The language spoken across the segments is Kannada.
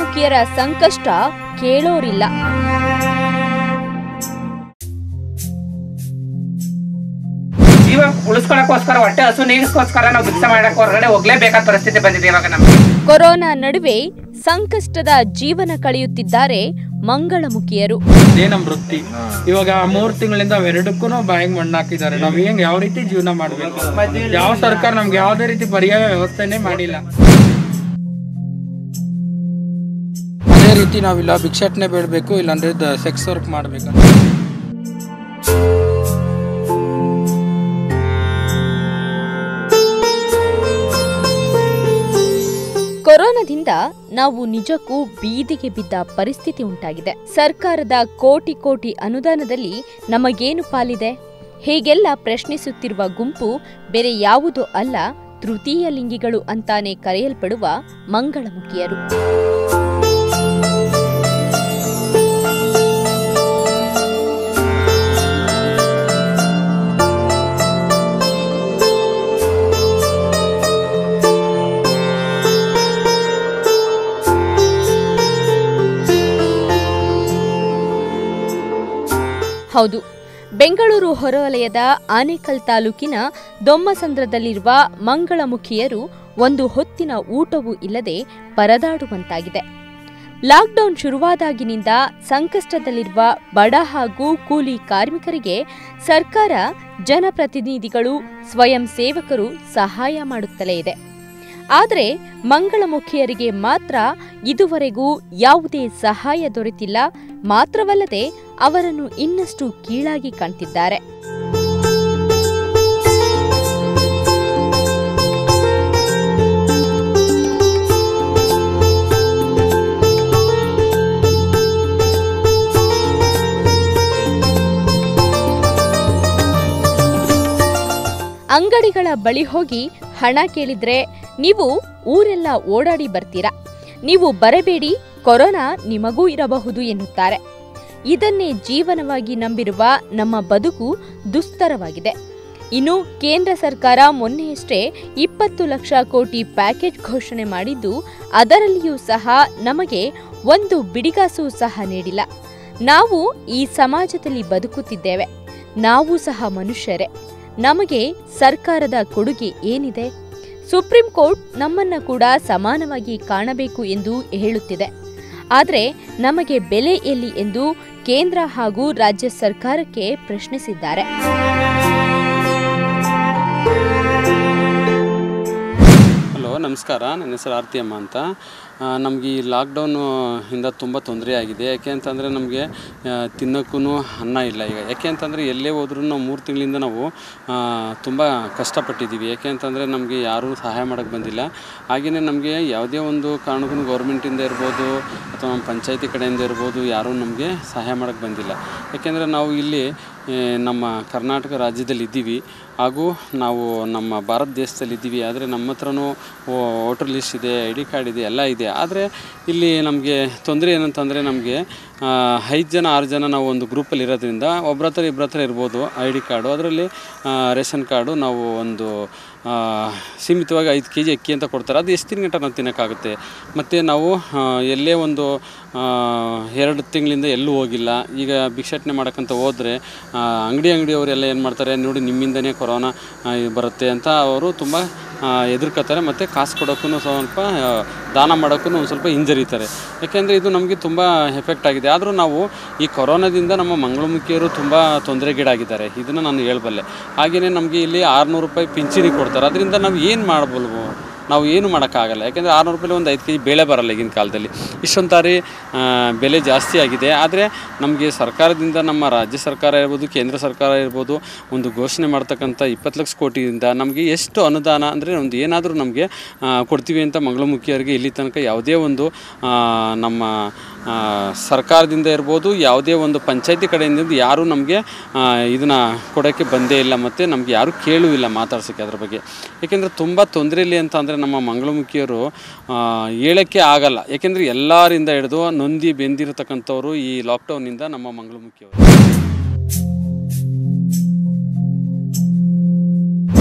ಮಂಗಳಮುಖಿಯರ ಸಂಕಷ್ಟ ಕೇಳೋರಿಲ್ಲ ಜೀವ ಉಳಿಸ್ಕೊಳಕ್ಕೋಸ್ಕರ ಹೊಟ್ಟೆ ಹಸು ನೀಗಿಸ್ಕೋಸ್ಕರ ನಾವು ಭಿಕ್ಷೆ ಮಾಡಕ್ ಹೊರಗಡೆ ಹೋಗ್ಲೇಬೇಕಾದ ಪರಿಸ್ಥಿತಿ ಬಂದಿದೆ ಇವಾಗ ನಮ್ಗೆ ಕೊರೋನಾ ನಡುವೆ ಸಂಕಷ್ಟದ ಜೀವನ ಕಳೆಯುತ್ತಿದ್ದಾರೆ ಮಂಗಳಮುಖಿಯರು ಇದೇ ನಮ್ ವೃತ್ತಿ ಇವಾಗ ಮೂರ್ ತಿಂಗಳಿಂದ ಅವೆರಡಕ್ಕೂ ಬಾಯಿಗೆ ಮಣ್ಣು ಹಾಕಿದ್ದಾರೆ ನಾವ್ ಹೆಂಗ್ ಯಾವ ರೀತಿ ಜೀವನ ಮಾಡ್ಬೇಕು ಯಾವ ಸರ್ಕಾರ ನಮ್ಗೆ ಯಾವ್ದೇ ರೀತಿ ಪರ್ಯಾಯ ವ್ಯವಸ್ಥೆನೆ ಮಾಡಿಲ್ಲ ಅದೇ ರೀತಿ ನಾವಿಲ್ಲ ಭಿಕ್ಷಾಟನೆ ಬೇಡಬೇಕು ಇಲ್ಲಾಂದ್ರೆ ಸೆಕ್ಸ್ ವರ್ಕ್ ಮಾಡ್ಬೇಕು ಕೊರೋನಾದಿಂದ ನಾವು ನಿಜಕ್ಕೂ ಬೀದಿಗೆ ಬಿದ್ದ ಪರಿಸ್ಥಿತಿ ಉಂಟಾಗಿದೆ ಸರ್ಕಾರದ ಕೋಟಿ ಕೋಟಿ ಅನುದಾನದಲ್ಲಿ ನಮಗೇನು ಪಾಲಿದೆ ಹೀಗೆಲ್ಲ ಪ್ರಶ್ನಿಸುತ್ತಿರುವ ಗುಂಪು ಬೇರೆ ಯಾವುದೂ ಅಲ್ಲ ತೃತೀಯ ಲಿಂಗಿಗಳು ಅಂತಾನೆ ಕರೆಯಲ್ಪಡುವ ಮಂಗಳಮುಖಿಯರು ಹೌದು ಬೆಂಗಳೂರು ಹೊರವಲಯದ ಆನೇಕಲ್ ತಾಲೂಕಿನ ದೊಮ್ಮಸಂದ್ರದಲ್ಲಿರುವ ಮಂಗಳಮುಖಿಯರು ಒಂದು ಹೊತ್ತಿನ ಊಟವೂ ಇಲ್ಲದೆ ಪರದಾಡುವಂತಾಗಿದೆ ಲಾಕ್ಡೌನ್ ಶುರುವಾದಾಗಿನಿಂದ ಸಂಕಷ್ಟದಲ್ಲಿರುವ ಬಡ ಹಾಗೂ ಕೂಲಿ ಕಾರ್ಮಿಕರಿಗೆ ಸರ್ಕಾರ ಜನಪ್ರತಿನಿಧಿಗಳು ಸ್ವಯಂ ಸೇವಕರು ಸಹಾಯ ಮಾಡುತ್ತಲೇ ಇದೆ ಆದರೆ ಮಂಗಳಮುಖಿಯರಿಗೆ ಮಾತ್ರ ಇದುವರೆಗೂ ಯಾವುದೇ ಸಹಾಯ ದೊರೆತಿಲ್ಲ ಮಾತ್ರವಲ್ಲದೆ ಅವರನ್ನು ಇನ್ನಷ್ಟು ಕೀಳಾಗಿ ಕಾಣ್ತಿದ್ದಾರೆ ಅಂಗಡಿಗಳ ಬಳಿ ಹೋಗಿ ಹಣ ಕೇಳಿದ್ರೆ ನೀವು ಊರೆಲ್ಲ ಓಡಾಡಿ ಬರ್ತೀರಾ ನೀವು ಬರಬೇಡಿ ಕೊರೋನಾ ನಿಮಗೂ ಇರಬಹುದು ಎನ್ನುತ್ತಾರೆ ಇದನ್ನೇ ಜೀವನವಾಗಿ ನಂಬಿರುವ ನಮ್ಮ ಬದುಕು ದುಸ್ತರವಾಗಿದೆ ಇನ್ನು ಕೇಂದ್ರ ಸರ್ಕಾರ ಮೊನ್ನೆಯಷ್ಟೇ ಇಪ್ಪತ್ತು ಲಕ್ಷ ಕೋಟಿ ಪ್ಯಾಕೇಜ್ ಘೋಷಣೆ ಮಾಡಿದ್ದು ಅದರಲ್ಲಿಯೂ ಸಹ ನಮಗೆ ಒಂದು ಬಿಡಿಗಾಸು ಸಹ ನೀಡಿಲ್ಲ ನಾವು ಈ ಸಮಾಜದಲ್ಲಿ ಬದುಕುತ್ತಿದ್ದೇವೆ ನಾವು ಸಹ ಮನುಷ್ಯರೇ ನಮಗೆ ಸರ್ಕಾರದ ಕೊಡುಗೆ ಏನಿದೆ ಸುಪ್ರೀಂ ಕೋರ್ಟ್ ನಮ್ಮನ್ನ ಕೂಡ ಸಮಾನವಾಗಿ ಕಾಣಬೇಕು ಎಂದು ಹೇಳುತ್ತಿದೆ ಆದರೆ ನಮಗೆ ಬೆಲೆ ಎಲ್ಲಿ ಎಂದು ಕೇಂದ್ರ ಹಾಗೂ ರಾಜ್ಯ ಸರ್ಕಾರಕ್ಕೆ ಪ್ರಶ್ನಿಸಿದ್ದಾರೆ ಹಲೋ ನಮಸ್ಕಾರ ನನ್ನ ಹೆಸರು ಆರತಿ ಅಮ್ಮ ಅಂತ ನಮಗೆ ಈ ಲಾಕ್ಡೌನು ಇಂದ ತುಂಬ ತೊಂದರೆ ಆಗಿದೆ ಯಾಕೆ ಅಂತಂದರೆ ನಮಗೆ ತಿನ್ನೋಕ್ಕೂ ಅನ್ನ ಇಲ್ಲ ಈಗ ಯಾಕೆ ಅಂತಂದರೆ ಎಲ್ಲೇ ಹೋದ್ರೂ ನಾವು ಮೂರು ತಿಂಗಳಿಂದ ನಾವು ತುಂಬ ಕಷ್ಟಪಟ್ಟಿದ್ದೀವಿ ಯಾಕೆ ಅಂತಂದರೆ ನಮಗೆ ಯಾರೂ ಸಹಾಯ ಮಾಡೋಕ್ಕೆ ಬಂದಿಲ್ಲ ಹಾಗೆಯೇ ನಮಗೆ ಯಾವುದೇ ಒಂದು ಕಾರಣಕ್ಕೂ ಗೌರ್ಮೆಂಟಿಂದ ಇರ್ಬೋದು ಅಥವಾ ನಮ್ಮ ಪಂಚಾಯತಿ ಕಡೆಯಿಂದ ಇರ್ಬೋದು ಯಾರೂ ನಮಗೆ ಸಹಾಯ ಮಾಡೋಕ್ಕೆ ಬಂದಿಲ್ಲ ಯಾಕೆಂದರೆ ನಾವು ಇಲ್ಲಿ ಏ, ನಮ್ಮ ಕರ್ನಾಟಕ ರಾಜ್ಯದಲ್ಲಿ ಇದ್ದೀವಿ ಹಾಗೂ ನಾವು ನಮ್ಮ ಭಾರತ ದೇಶದಲ್ಲಿ ಇದ್ದೀವಿ ಆದರೆ ನಮ್ಮ ಹತ್ರನೂ ವೋಟರ್ ಲಿಸ್ಟ್ ಇದೆ ಐ ಡಿ ಕಾರ್ಡ್ ಇದೆ ಎಲ್ಲ ಇದೆ ಆದರೆ ಇಲ್ಲಿ ನಮಗೆ ತೊಂದರೆ ಏನಂತಂದರೆ ನಮಗೆ ಐದು ಜನ ಆರು ಜನ ನಾವು ಒಂದು ಗ್ರೂಪಲ್ಲಿ ಇರೋದ್ರಿಂದ ಒಬ್ಬರ ಹತ್ರ ಇಬ್ಬರ ಹತ್ರ ಇರ್ಬೋದು ಐ ಡಿ ಕಾರ್ಡು ಅದರಲ್ಲಿ ರೇಷನ್ ಕಾರ್ಡು ನಾವು ಒಂದು ಆ, ಸೀಮಿತವಾಗಿ ಐದು ಕೆ ಜಿ ಅಕ್ಕಿ ಅಂತ ಕೊಡ್ತಾರೆ ಅದು ಎಷ್ಟು ದಿನ ಗಂಟ ನಾವು ತಿನ್ನೋಕ್ಕಾಗುತ್ತೆ ಮತ್ತು ನಾವು ಆ, ಎಲ್ಲೇ ಒಂದು ಆ, ಎರಡು ತಿಂಗಳಿಂದ ಎಲ್ಲೂ ಹೋಗಿಲ್ಲ ಈಗ ಭಿಕ್ಷಾಟನೆ ಮಾಡೋಕ್ಕಂತ ಹೋದರೆ ಅಂಗಡಿ ಅಂಗಡಿಯವರೆಲ್ಲ ಏನು ಮಾಡ್ತಾರೆ ನೋಡಿ ನಿಮ್ಮಿಂದನೇ ಕೊರೋನಾ ಆ, ಇದು ಬರುತ್ತೆ ಅಂತ ಅವರು ತುಂಬ ಎದುರ್ಕೋತಾರೆ ಮತ್ತು ಕಾಸು ಕೊಡೋಕ್ಕೂ ಸ್ವಲ್ಪ ಆ, ದಾನ ಮಾಡೋಕ್ಕೂ ಒಂದು ಸ್ವಲ್ಪ ಹಿಂಜರಿತಾರೆ ಯಾಕೆಂದರೆ ಇದು ನಮಗೆ ತುಂಬ ಎಫೆಕ್ಟ್ ಆಗಿದೆ ಆದರೂ ನಾವು ಈ ಕೊರೋನಾದಿಂದ ನಮ್ಮ ಮಂಗಳಮುಖಿಯರು ತುಂಬ ತೊಂದರೆಗೀಡಾಗಿದ್ದಾರೆ ಇದನ್ನು ನಾನು ಹೇಳಬಲ್ಲೆ ಹಾಗೆಯೇ ನಮಗೆ ಇಲ್ಲಿ ಆರುನೂರು ರೂಪಾಯಿ ಪಿಂಚಣಿ ಕೊಡ್ತಾರೆ ಅದರಿಂದ ನಾವು ಏನು ಮಾಡಬಲ್ವು ನಾವು ಏನು ಮಾಡೋಕ್ಕಾಗಲ್ಲ ಯಾಕೆಂದರೆ ಆರುನೂರು ರೂಪಾಯಿ ಒಂದು ಐದು ಕೆ ಜಿ ಬೇಳೆ ಬರಲ್ಲ ಈಗಿನ ಕಾಲದಲ್ಲಿ ಇಷ್ಟೊಂದು ಸಾರಿ ಆ, ಬೆಲೆ ಜಾಸ್ತಿ ಆಗಿದೆ ಆದರೆ ನಮಗೆ ಸರ್ಕಾರದಿಂದ ನಮ್ಮ ರಾಜ್ಯ ಸರ್ಕಾರ ಇರ್ಬೋದು ಕೇಂದ್ರ ಸರ್ಕಾರ ಇರ್ಬೋದು ಒಂದು ಘೋಷಣೆ ಮಾಡ್ತಕ್ಕಂಥ ಇಪ್ಪತ್ತು ಲಕ್ಷ ಕೋಟಿಯಿಂದ ನಮಗೆ ಎಷ್ಟು ಅನುದಾನ ಅಂದರೆ ಒಂದು ಏನಾದರೂ ನಮಗೆ ಆ, ಕೊಡ್ತೀವಿ ಅಂತ ಮಂಗಳಮುಖಿಯರಿಗೆ ಇಲ್ಲಿ ತನಕ ಯಾವುದೇ ಒಂದು ಆ, ನಮ್ಮ ಆ, ಸರ್ಕಾರದಿಂದ ಇರ್ಬೋದು ಯಾವುದೇ ಒಂದು ಪಂಚಾಯತಿ ಕಡೆಯಿಂದ ಯಾರೂ ನಮಗೆ ಇದನ್ನು ಕೊಡೋಕ್ಕೆ ಬಂದೇ ಇಲ್ಲ ಮತ್ತು ನಮಗೆ ಯಾರೂ ಕೇಳೂ ಇಲ್ಲ ಮಾತಾಡ್ಸೋಕ್ಕೆ ಅದ್ರ ಬಗ್ಗೆ ಏಕೆಂದರೆ ತುಂಬ ತೊಂದರೆಯಲ್ಲಿ ಅಂತ ಅಂದರೆ ನಮ್ಮ ಮಂಗಳಮುಖಿಯರು ಆ, ಹೇಳೋಕ್ಕೆ ಆಗಲ್ಲ ಯಾಕೆಂದರೆ ಎಲ್ಲರಿಂದ ಹಿಡಿದು ನೊಂದಿ ಬೆಂದಿರತಕ್ಕಂಥವ್ರು ಈ ಲಾಕ್ಡೌನಿಂದ ನಮ್ಮ ಮಂಗಳಮುಖಿಯವರು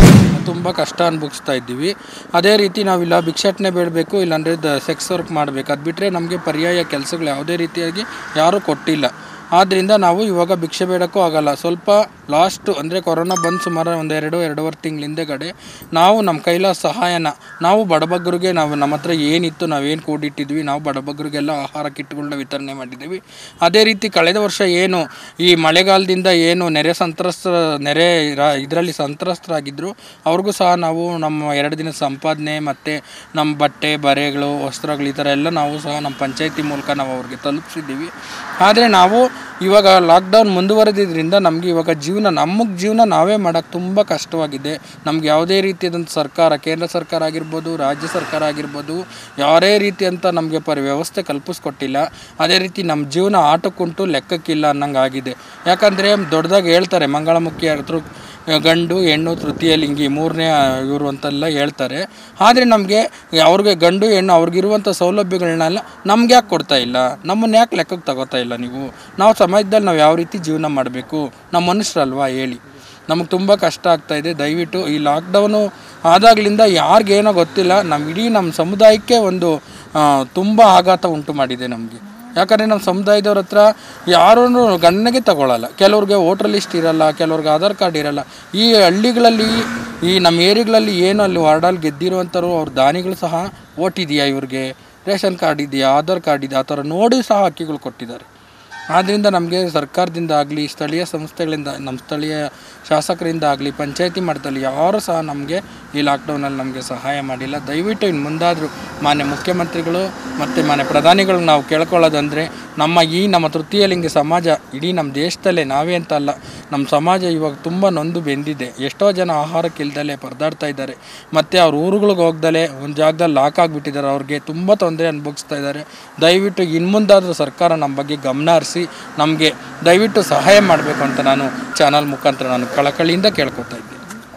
ತುಂಬ ಕಷ್ಟ ಅನುಭವಿಸ್ತಾ ಇದ್ದೀವಿ ಅದೇ ರೀತಿ ನಾವಿಲ್ಲ ಭಿಕ್ಷಾಟನೆ ಬೇಡಬೇಕು ಇಲ್ಲಾಂದರೆ ದ ಸೆಕ್ಸ್ ವರ್ಕ್ ಮಾಡಬೇಕು ಅದು ಬಿಟ್ಟರೆ ನಮಗೆ ಪರ್ಯಾಯ ಕೆಲಸಗಳು ಯಾವುದೇ ರೀತಿಯಾಗಿ ಯಾರೂ ಕೊಟ್ಟಿಲ್ಲ ಆದ್ದರಿಂದ ನಾವು ಇವಾಗ ಭಿಕ್ಷೆ ಬೇಡಕ್ಕೂ ಆಗಲ್ಲ ಸ್ವಲ್ಪ ಲಾಸ್ಟು ಅಂದರೆ ಕೊರೋನಾ ಬಂದು ಸುಮಾರು ಒಂದು ಎರಡು ಎರಡೂವರೆ ತಿಂಗಳ ಹಿಂದೆಗಡೆ ನಾವು ನಮ್ಮ ಕೈಲಾದ ಸಹಾಯನ ನಾವು ಬಡಬಗ್ಗರಿಗೆ ನಾವು ನಮ್ಮ ಹತ್ರ ಏನಿತ್ತು ನಾವೇನು ಕೂಡಿಟ್ಟಿದ್ವಿ ನಾವು ಬಡಬಗ್ಗರಿಗೆಲ್ಲ ಆಹಾರ ಕಿಟ್ಗಳನ್ನ ವಿತರಣೆ ಮಾಡಿದ್ದೀವಿ ಅದೇ ರೀತಿ ಕಳೆದ ವರ್ಷ ಏನು ಈ ಮಳೆಗಾಲದಿಂದ ಏನು ನೆರೆ ಸಂತ್ರಸ್ತ ನೆರೆ ಇದರಲ್ಲಿ ಸಂತ್ರಸ್ತರಾಗಿದ್ದರು ಅವ್ರಿಗೂ ಸಹ ನಾವು ನಮ್ಮ ಎರಡು ದಿನ ಸಂಪಾದನೆ ಮತ್ತು ನಮ್ಮ ಬಟ್ಟೆ ಬರೆಗಳು ವಸ್ತ್ರಗಳು ಈ ಥರ ಎಲ್ಲ ನಾವು ಸಹ ನಮ್ಮ ಪಂಚಾಯತಿ ಮೂಲಕ ನಾವು ಅವ್ರಿಗೆ ತಲುಪಿಸಿದ್ದೀವಿ ಆದರೆ ನಾವು ಇವಾಗ ಲಾಕ್ಡೌನ್ ಮುಂದುವರೆದಿದ್ದರಿಂದ ನಮಗೆ ಇವಾಗ ಜೀವನ ನಮಗೆ ಜೀವನ ನಾವೇ ಮಾಡೋಕ್ಕೆ ತುಂಬ ಕಷ್ಟವಾಗಿದೆ ನಮ್ಗೆ ಯಾವುದೇ ರೀತಿಯಾದಂಥ ಸರ್ಕಾರ ಕೇಂದ್ರ ಸರ್ಕಾರ ಆಗಿರ್ಬೋದು ರಾಜ್ಯ ಸರ್ಕಾರ ಆಗಿರ್ಬೋದು ಯಾವುದೇ ರೀತಿಯಂಥ ನಮಗೆ ಪರಿ ವ್ಯವಸ್ಥೆ ಕಲ್ಪಿಸ್ಕೊಟ್ಟಿಲ್ಲ ಅದೇ ರೀತಿ ನಮ್ಮ ಜೀವನ ಆಟಕ್ಕುಂಟು ಲೆಕ್ಕಕ್ಕಿಲ್ಲ ಅನ್ನಂಗೆ ಆಗಿದೆ ಯಾಕಂದರೆ ದೊಡ್ಡದಾಗಿ ಹೇಳ್ತಾರೆ ಮಂಗಳಮುಖಿ ಹತ್ರ ಗಂಡು ಹೆಣ್ಣು ತೃತೀಯ ಲಿಂಗಿ ಮೂರನೇ ಇವರು ಅಂತೆಲ್ಲ ಹೇಳ್ತಾರೆ ಆದರೆ ನಮಗೆ ಅವ್ರಿಗೆ ಗಂಡು ಹೆಣ್ಣು ಅವ್ರಿಗಿರುವಂಥ ಸೌಲಭ್ಯಗಳನ್ನೆಲ್ಲ ನಮ್ಗೆ ಯಾಕೆ ಕೊಡ್ತಾ ಇಲ್ಲ ನಮ್ಮನ್ನ ಯಾಕೆ ಲೆಕ್ಕಕ್ಕೆ ತಗೋತಾ ಇಲ್ಲ ನೀವು ನಾವು ಸಮಾಜದಲ್ಲಿ ನಾವು ಯಾವ ರೀತಿ ಜೀವನ ಮಾಡಬೇಕು ನಮ್ಮ ಮನುಷ್ಯರಲ್ವಾ ಹೇಳಿ ನಮಗೆ ತುಂಬ ಕಷ್ಟ ಆಗ್ತಾ ಇದೆ ದಯವಿಟ್ಟು ಈ ಲಾಕ್ಡೌನು ಆದಾಗಲಿಂದ ಯಾರಿಗೇನೋ ಗೊತ್ತಿಲ್ಲ ನಮ್ಮ ಇಡೀ ನಮ್ಮ ಸಮುದಾಯಕ್ಕೆ ಒಂದು ತುಂಬ ಆಘಾತ ಉಂಟು ಮಾಡಿದೆ ನಮಗೆ ಯಾಕಂದರೆ ನಮ್ಮ ಸಮುದಾಯದವ್ರ ಹತ್ರ ಯಾರೂ ಗಣನೆಗೆ ತಗೊಳ್ಳಲ್ಲ ಕೆಲವ್ರಿಗೆ ವೋಟರ್ ಲಿಸ್ಟ್ ಇರಲ್ಲ ಕೆಲವ್ರಿಗೆ ಆಧಾರ್ ಕಾರ್ಡ್ ಇರಲ್ಲ ಈ ಹಳ್ಳಿಗಳಲ್ಲಿ ಈ ನಮ್ಮ ಏರಿಯಾಗಳಲ್ಲಿ ಏನು ಅಲ್ಲಿ ವಾರ್ಡಲ್ಲಿ ಗೆದ್ದಿರುವಂಥವ್ರು ಅವ್ರ ದಾನಿಗಳು ಸಹ ಓಟ್ ಇದೆಯಾ ಇವ್ರಿಗೆ ರೇಷನ್ ಕಾರ್ಡ್ ಇದೆಯಾ ಆಧಾರ್ ಕಾರ್ಡ್ ಇದೆಯಾ ಆ ಥರ ನೋಡಿ ಸಹ ಅಕ್ಕಿಗಳು ಕೊಟ್ಟಿದ್ದಾರೆ ಆದ್ದರಿಂದ ನಮಗೆ ಸರ್ಕಾರದಿಂದ ಆಗಲಿ ಸ್ಥಳೀಯ ಸಂಸ್ಥೆಗಳಿಂದ ನಮ್ಮ ಸ್ಥಳೀಯ ಶಾಸಕರಿಂದ ಆಗಲಿ ಪಂಚಾಯತಿ ಮಟ್ಟದಲ್ಲಿ ಯಾರೂ ಸಹ ನಮಗೆ ಈ ಲಾಕ್ಡೌನಲ್ಲಿ ನಮಗೆ ಸಹಾಯ ಮಾಡಿಲ್ಲ ದಯವಿಟ್ಟು ಇನ್ನು ಮುಂದಾದರೂ ಮಾನ್ಯ ಮುಖ್ಯಮಂತ್ರಿಗಳು ಮತ್ತು ಮಾನ್ಯ ಪ್ರಧಾನಿಗಳು ನಾವು ಕೇಳ್ಕೊಳ್ಳೋದಂದರೆ ನಮ್ಮ ಈ ನಮ್ಮ ತೃತೀಯ ಲಿಂಗ ಸಮಾಜ ಇಡೀ ನಮ್ಮ ದೇಶದಲ್ಲೇ ನಾವೇ ಅಂತ ಅಲ್ಲ ನಮ್ಮ ಸಮಾಜ ಇವಾಗ ತುಂಬ ನೊಂದು ಬೆಂದಿದೆ ಎಷ್ಟೋ ಜನ ಆಹಾರಕ್ಕೆ ಇಲ್ದಲೆ ಪರದಾಡ್ತಾ ಇದ್ದಾರೆ ಮತ್ತು ಅವ್ರ ಊರುಗಳಿಗೆ ಹೋಗ್ದಲೆ ಒಂದು ಜಾಗದಲ್ಲಿ ಲಾಕ್ ಆಗಿಬಿಟ್ಟಿದ್ದಾರೆ ಅವ್ರಿಗೆ ತುಂಬ ತೊಂದರೆ ಅನುಭವಿಸ್ತಾ ಇದ್ದಾರೆ ದಯವಿಟ್ಟು ಇನ್ನು ಮುಂದಾದರೂ ಸರ್ಕಾರ ನಮ್ಮ ಬಗ್ಗೆ ಗಮನ ಹರಿಸಿ ನಮಗೆ ದಯವಿಟ್ಟು ಸಹಾಯ ಮಾಡಬೇಕು ಅಂತ ನಾನು ಚಾನಲ್ ಮುಖಾಂತರ ನಾನು ಕಳಕಳಿಯಿಂದ ಕೇಳ್ಕೊತಾ ಇದ್ದೀನಿ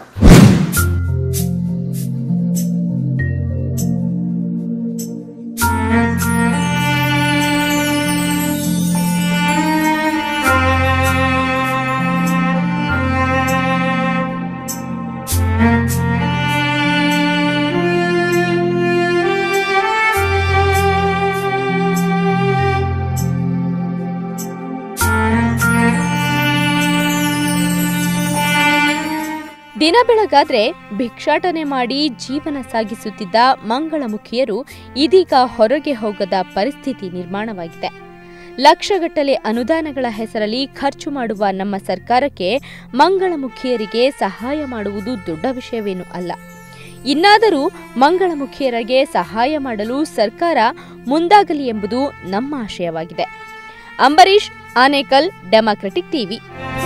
ದಿನ ಬೆಳಗಾದ್ರೆ ಭಿಕ್ಷಾಟನೆ ಮಾಡಿ ಜೀವನ ಸಾಗಿಸುತ್ತಿದ್ದ ಮಂಗಳಮುಖಿಯರು ಇದೀಗ ಹೊರಗೆ ಹೋಗದ ಪರಿಸ್ಥಿತಿ ನಿರ್ಮಾಣವಾಗಿದೆ ಲಕ್ಷಗಟ್ಟಲೆ ಅನುದಾನಗಳ ಹೆಸರಲ್ಲಿ ಖರ್ಚು ಮಾಡುವ ನಮ್ಮ ಸರ್ಕಾರಕ್ಕೆ ಮಂಗಳಮುಖಿಯರಿಗೆ ಸಹಾಯ ಮಾಡುವುದು ದೊಡ್ಡ ವಿಷಯವೇನೂ ಅಲ್ಲ ಇನ್ನಾದರೂ ಮಂಗಳಮುಖಿಯರಿಗೆ ಸಹಾಯ ಮಾಡಲು ಸರ್ಕಾರ ಮುಂದಾಗಲಿ ಎಂಬುದು ನಮ್ಮ ಆಶಯವಾಗಿದೆ ಅಂಬರೀಶ್ ಆನೇಕಲ್ ಡೆಮಾಕ್ರೆಟಿಕ್ ಟಿವಿ